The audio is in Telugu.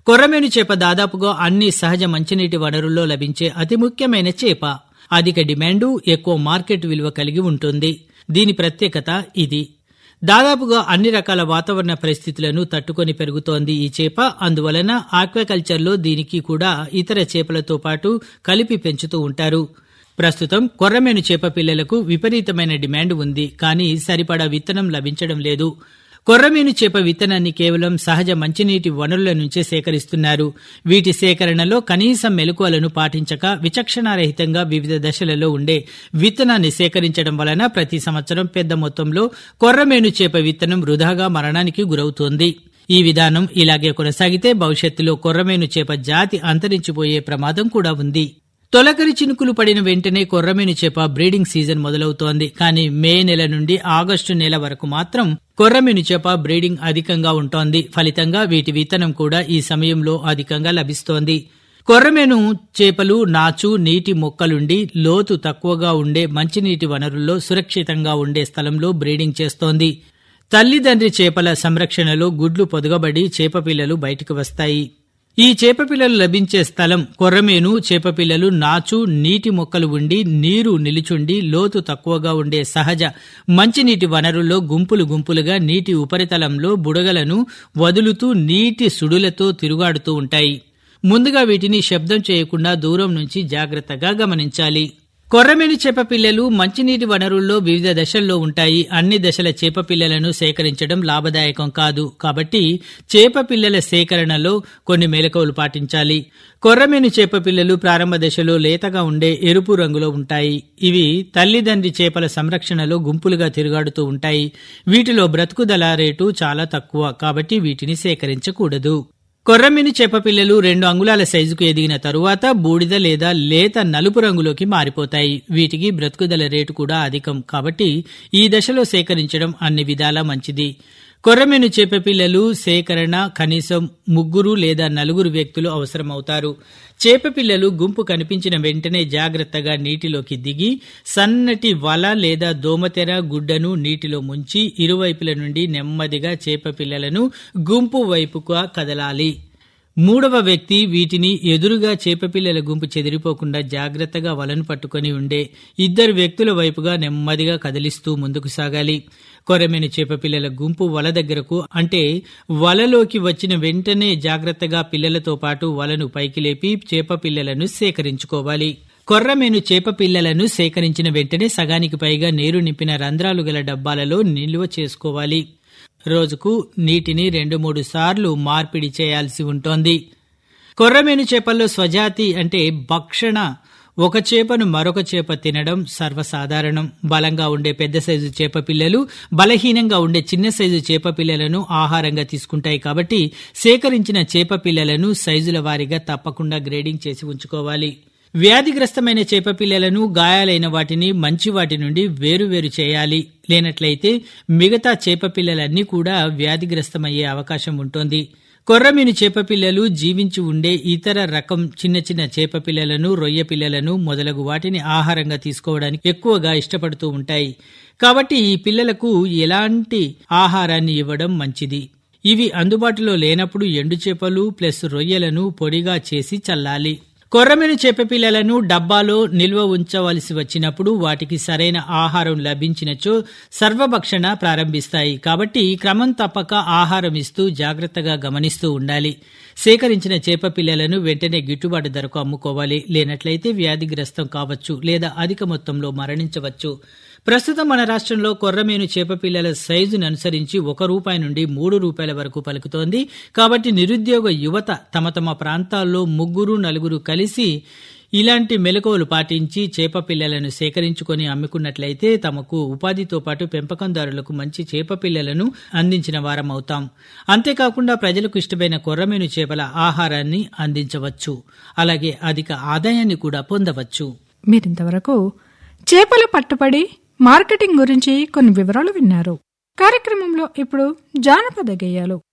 కొర్రమేను చేప దాదాపుగా అన్ని సహజ మంచినీటి వనరుల్లో లభించే అతి ముఖ్యమైన చేప అధిక డిమాండు ఎక్కువ మార్కెట్ విలువ కలిగి ఉంటుంది దీని ప్రత్యేకత ఇది దాదాపుగా అన్ని రకాల వాతావరణ పరిస్థితులను తట్టుకొని పెరుగుతోంది ఈ చేప అందువలన ఆక్వాకల్చర్లో దీనికి కూడా ఇతర చేపలతో పాటు కలిపి పెంచుతూ ఉంటారు ప్రస్తుతం కొర్రమేను చేప పిల్లలకు విపరీతమైన డిమాండ్ ఉంది కానీ సరిపడా విత్తనం లభించడం లేదు కొర్రమీను చేప విత్తనాన్ని కేవలం సహజ మంచినీటి వనరుల నుంచే సేకరిస్తున్నారు వీటి సేకరణలో కనీసం మెలకువలను పాటించక విచక్షణారహితంగా వివిధ దశలలో ఉండే విత్తనాన్ని సేకరించడం వలన ప్రతి సంవత్సరం పెద్ద మొత్తంలో కొర్రమేను చేప విత్తనం వృధాగా మరణానికి గురవుతోంది ఈ విధానం ఇలాగే కొనసాగితే భవిష్యత్తులో కొర్రమేను చేప జాతి అంతరించిపోయే ప్రమాదం కూడా ఉంది తొలకరి చినుకులు పడిన వెంటనే కొర్రమీను చేప బ్రీడింగ్ సీజన్ మొదలవుతోంది కానీ మే నెల నుండి ఆగస్టు నెల వరకు మాత్రం కొర్రమీను చేప బ్రీడింగ్ అధికంగా ఉంటోంది ఫలితంగా వీటి విత్తనం కూడా ఈ సమయంలో అధికంగా లభిస్తోంది కొర్రమేను చేపలు నాచు నీటి మొక్కలుండి లోతు తక్కువగా ఉండే మంచినీటి వనరుల్లో సురక్షితంగా ఉండే స్థలంలో బ్రీడింగ్ చేస్తోంది తల్లిదండ్రి చేపల సంరక్షణలో గుడ్లు పొదగబడి చేపపిల్లలు బయటకు వస్తాయి ఈ చేపపిల్లలు లభించే స్థలం కొర్రమేను చేపపిల్లలు నాచు నీటి మొక్కలు ఉండి నీరు నిలుచుండి లోతు తక్కువగా ఉండే సహజ మంచినీటి వనరుల్లో గుంపులు గుంపులుగా నీటి ఉపరితలంలో బుడగలను వదులుతూ నీటి సుడులతో తిరుగాడుతూ ఉంటాయి ముందుగా వీటిని శబ్దం చేయకుండా దూరం నుంచి జాగ్రత్తగా గమనించాలి కొర్రమేను చేప పిల్లలు మంచినీటి వనరుల్లో వివిధ దశల్లో ఉంటాయి అన్ని దశల చేప పిల్లలను సేకరించడం లాభదాయకం కాదు కాబట్టి చేప పిల్లల సేకరణలో కొన్ని మెలకువలు పాటించాలి కొర్రమేను చేప పిల్లలు ప్రారంభ దశలో లేతగా ఉండే ఎరుపు రంగులో ఉంటాయి ఇవి తల్లిదండ్రి చేపల సంరక్షణలో గుంపులుగా తిరుగాడుతూ ఉంటాయి వీటిలో బ్రతుకుదల రేటు చాలా తక్కువ కాబట్టి వీటిని సేకరించకూడదు కొర్రమీను చేప పిల్లలు రెండు అంగుళాల సైజుకు ఎదిగిన తరువాత బూడిద లేదా లేత నలుపు రంగులోకి మారిపోతాయి వీటికి బ్రతుకుదల రేటు కూడా అధికం కాబట్టి ఈ దశలో సేకరించడం అన్ని విధాలా మంచిది కొర్రమీను చేప పిల్లలు సేకరణ కనీసం ముగ్గురు లేదా నలుగురు వ్యక్తులు అవసరమవుతారు చేప పిల్లలు గుంపు కనిపించిన వెంటనే జాగ్రత్తగా నీటిలోకి దిగి సన్నటి వల లేదా దోమతెర గుడ్డను నీటిలో ముంచి ఇరువైపుల నుండి నెమ్మదిగా చేప పిల్లలను గుంపు వైపుగా కదలాలి మూడవ వ్యక్తి వీటిని ఎదురుగా చేపపిల్లల గుంపు చెదిరిపోకుండా జాగ్రత్తగా వలను పట్టుకొని ఉండే ఇద్దరు వ్యక్తుల వైపుగా నెమ్మదిగా కదిలిస్తూ ముందుకు సాగాలి కొరమేను చేపపిల్లల గుంపు వల దగ్గరకు అంటే వలలోకి వచ్చిన వెంటనే జాగ్రత్తగా పిల్లలతో పాటు వలను పైకి లేపి చేపపిల్లలను సేకరించుకోవాలి కొర్రమేను చేప పిల్లలను సేకరించిన వెంటనే సగానికి పైగా నీరు నింపిన రంధ్రాలు గల డబ్బాలలో నిల్వ చేసుకోవాలి రోజుకు నీటిని రెండు మూడు సార్లు మార్పిడి చేయాల్సి ఉంటోంది కొర్రమేను చేపల్లో స్వజాతి అంటే భక్షణ ఒక చేపను మరొక చేప తినడం సర్వసాధారణం బలంగా ఉండే పెద్ద సైజు చేప పిల్లలు బలహీనంగా ఉండే చిన్న సైజు చేప పిల్లలను ఆహారంగా తీసుకుంటాయి కాబట్టి సేకరించిన చేప పిల్లలను సైజుల వారీగా తప్పకుండా గ్రేడింగ్ చేసి ఉంచుకోవాలి వ్యాధిగ్రస్తమైన చేప పిల్లలను గాయాలైన వాటిని మంచి వాటి నుండి వేరువేరు చేయాలి లేనట్లయితే మిగతా చేప పిల్లలన్నీ కూడా వ్యాధిగ్రస్తమయ్యే అవకాశం ఉంటుంది కొర్రమీను చేప పిల్లలు జీవించి ఉండే ఇతర రకం చిన్న చిన్న చేప పిల్లలను రొయ్య పిల్లలను మొదలగు వాటిని ఆహారంగా తీసుకోవడానికి ఎక్కువగా ఇష్టపడుతూ ఉంటాయి కాబట్టి ఈ పిల్లలకు ఎలాంటి ఆహారాన్ని ఇవ్వడం మంచిది ఇవి అందుబాటులో లేనప్పుడు ఎండు చేపలు ప్లస్ రొయ్యలను పొడిగా చేసి చల్లాలి కొర్రమీను చేప పిల్లలను డబ్బాలో నిల్వ ఉంచవలసి వచ్చినప్పుడు వాటికి సరైన ఆహారం లభించినచో సర్వభక్షణ ప్రారంభిస్తాయి కాబట్టి క్రమం తప్పక ఆహారం ఇస్తూ జాగ్రత్తగా గమనిస్తూ ఉండాలి సేకరించిన చేప పిల్లలను వెంటనే గిట్టుబాటు ధరకు అమ్ముకోవాలి లేనట్లయితే వ్యాధిగ్రస్తం కావచ్చు లేదా అధిక మొత్తంలో మరణించవచ్చు ప్రస్తుతం మన రాష్ట్రంలో కొర్రమీను చేప పిల్లల సైజును అనుసరించి ఒక రూపాయి నుండి మూడు రూపాయల వరకు పలుకుతోంది కాబట్టి నిరుద్యోగ యువత తమ తమ ప్రాంతాల్లో ముగ్గురు నలుగురు కలిసి ఇలాంటి మెలకువలు పాటించి చేప పిల్లలను సేకరించుకొని అమ్ముకున్నట్లయితే తమకు ఉపాధితో పాటు పెంపకందారులకు మంచి చేప పిల్లలను అందించిన వారం అవుతాం అంతేకాకుండా ప్రజలకు ఇష్టమైన కొర్రమీను చేపల ఆహారాన్ని అందించవచ్చు అలాగే అధిక ఆదాయాన్ని కూడా పొందవచ్చు మీరింతవరకు చేపల పట్టుబడి మార్కెటింగ్ గురించి కొన్ని వివరాలు విన్నారు కార్యక్రమంలో ఇప్పుడు జానపద గేయాలు